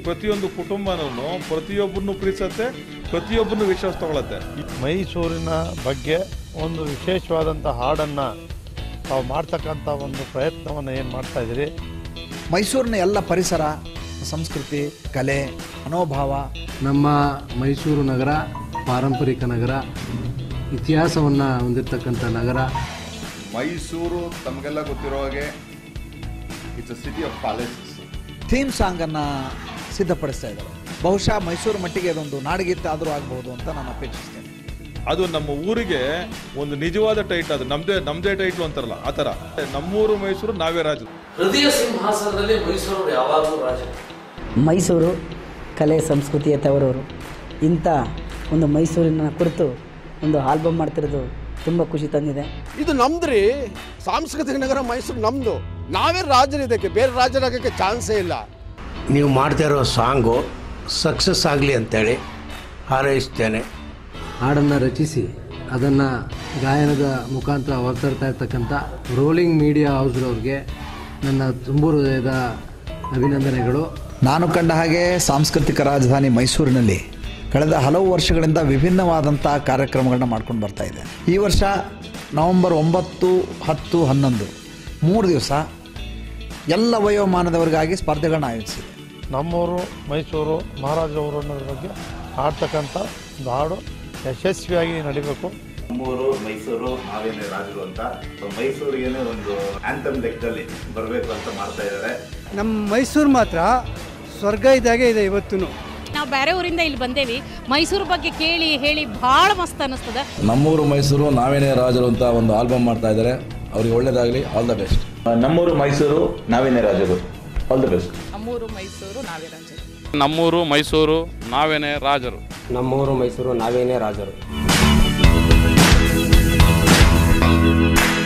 ಪ್ರತಿಯೊಂದು ಕುಟುಂಬನೂ ಪ್ರತಿಯೊಬ್ಬರನ್ನು ಪ್ರೀತಿಸತ್ತೆ ಪ್ರತಿಯೊಬ್ಬರನ್ನು ವಿಶ್ವಾಸ ತಗೊಳತ್ತೆ ಮೈಸೂರಿನ ಬಗ್ಗೆ ಒಂದು ವಿಶೇಷವಾದಂಥ ಹಾಡನ್ನು ತಾವು ಮಾಡ್ತಕ್ಕಂಥ ಒಂದು ಪ್ರಯತ್ನವನ್ನು ಏನು ಮಾಡ್ತಾ ಇದ್ದೀರಿ ಮೈಸೂರಿನ ಎಲ್ಲ ಪರಿಸರ ಸಂಸ್ಕೃತಿ ಕಲೆ ಮನೋಭಾವ ನಮ್ಮ ಮೈಸೂರು ನಗರ ಪಾರಂಪರಿಕ ನಗರ ಇತಿಹಾಸವನ್ನು ಹೊಂದಿರತಕ್ಕಂಥ ನಗರ ಮೈಸೂರು ತಮಗೆಲ್ಲ ಗೊತ್ತಿರೋ ಹಾಗೆ it's a city of palaces theme ಸಾಂಗನ್ನು ಸಿದ್ಧಪಡಿಸ್ತಾ ಇದ್ದಾರೆ ಬಹುಶಃ ಮೈಸೂರು ಮಟ್ಟಿಗೆ ಅದೊಂದು ನಾಡಗೀತೆ ಆದರೂ ಆಗಬಹುದು ಅಂತ ನಾನು ಅಪೇಕ್ಷಿಸ್ತೇನೆ ಅದು ನಮ್ಮ ಊರಿಗೆ ಒಂದು ನಿಜವಾದ ಟೈಟ್ ಅದು ನಮ್ದೇ ನಮ್ದೇ ಟೈಟ್ಲು ಅಂತಾರಲ್ಲ ಆ ಥರ ನಮ್ಮೂರು ಮೈಸೂರು ನಾವೇ ರಾಜರು ಹೃದಯ ಸಿಂಹಾಸನದಲ್ಲಿ ಮೈಸೂರು ಯಾವಾಗಲೂ ರಾಜ ಮೈಸೂರು ಕಲೆ ಸಂಸ್ಕೃತಿಯ ತವರೂರು ಇಂಥ ಒಂದು ಮೈಸೂರಿನ ಕುರಿತು ಒಂದು ಆಲ್ಬಮ್ ಮಾಡ್ತಿರೋದು ತುಂಬ ಖುಷಿ ತಂದಿದೆ ಇದು ನಮ್ದ್ರಿ ಸಾಂಸ್ಕೃತಿಕ ನಗರ ಮೈಸೂರು ನಮ್ದು ನಾವೇ ರಾಜರು ಇದಕ್ಕೆ ಬೇರೆ ರಾಜರಾಗಕ್ಕೆ ಚಾನ್ಸೇ ಇಲ್ಲ ನೀವು ಮಾಡ್ತಾ ಇರೋ ಸಾಂಗು ಸಕ್ಸಸ್ ಆಗಲಿ ಅಂತೇಳಿ ಹಾರೈಸ್ತೇನೆ ಹಾಡನ್ನು ರಚಿಸಿ ಅದನ್ನು ಗಾಯನದ ಮುಖಾಂತರ ಹೊರತರ್ತಾ ಇರ್ತಕ್ಕಂಥ ರೋಲಿಂಗ್ ಮೀಡಿಯಾ ಹೌಸ್ರವ್ರಿಗೆ ನನ್ನ ತುಂಬು ಹೃದಯದ ಅಭಿನಂದನೆಗಳು ನಾನು ಕಂಡ ಹಾಗೆ ಸಾಂಸ್ಕೃತಿಕ ರಾಜಧಾನಿ ಮೈಸೂರಿನಲ್ಲಿ ಕಳೆದ ಹಲವು ವರ್ಷಗಳಿಂದ ವಿಭಿನ್ನವಾದಂಥ ಕಾರ್ಯಕ್ರಮಗಳನ್ನ ಮಾಡ್ಕೊಂಡು ಬರ್ತಾ ಇದೆ ಈ ವರ್ಷ ನವೆಂಬರ್ ಒಂಬತ್ತು ಹತ್ತು ಹನ್ನೊಂದು ಮೂರು ದಿವಸ ಎಲ್ಲ ವಯೋಮಾನದವರಿಗಾಗಿ ಸ್ಪರ್ಧೆಗಳನ್ನ ಆಯೋಜಿಸಿದೆ ನಮ್ಮೂರು ಮೈಸೂರು ಮಹಾರಾಜರವರು ಅನ್ನೋದ್ರ ಬಗ್ಗೆ ಹಾಡ್ತಕ್ಕಂಥ ಒಂದು ಹಾಡು ಯಶಸ್ವಿಯಾಗಿ ನಡಿಬೇಕು ನಮ್ಮೂರು ಮೈಸೂರು ನಾವೇನೇ ರಾಜರು ಅಂತ ಮೈಸೂರಿಗೇನೆ ಒಂದು ಆಂಥಮ್ ಲೆಕ್ಕದಲ್ಲಿ ಬರಬೇಕು ಅಂತ ಮಾಡ್ತಾ ಇದ್ದಾರೆ ನಮ್ಮ ಮೈಸೂರು ಮಾತ್ರ ಸ್ವರ್ಗ ಇದ್ದಾಗೆ ಇದೆ ಇವತ್ತು ನಾವು ಬೇರೆ ಊರಿಂದ ಇಲ್ಲಿ ಬಂದೇವಿ ಮೈಸೂರು ಬಗ್ಗೆ ಕೇಳಿ ಹೇಳಿ ಭಾಳ ಮಸ್ತ್ ಅನ್ನಿಸ್ತದ ನಮ್ಮೂರು ಮೈಸೂರು ನಾವೇನೇ ರಾಜರು ಅಂತ ಒಂದು ಆಲ್ಬಮ್ ಮಾಡ್ತಾ ಇದ್ದಾರೆ ಅವ್ರಿಗೆ ಒಳ್ಳೇದಾಗಲಿ ಆಲ್ ದ ಬೆಸ್ಟ್ ನಮ್ಮೂರು ಮೈಸೂರು ನಾವೇನೇ ರಾಜರು ಆಲ್ ದ ಬೆಸ್ಟ್ ನಮ್ಮೂರು ಮೈಸೂರು ನಾವೇ ರಾಜರು ನಮ್ಮೂರು ಮೈಸೂರು ನಾವೇನೇ ರಾಜರು ನಮ್ಮೂರು ಮೈಸೂರು ನಾವೇನೇ ರಾಜರು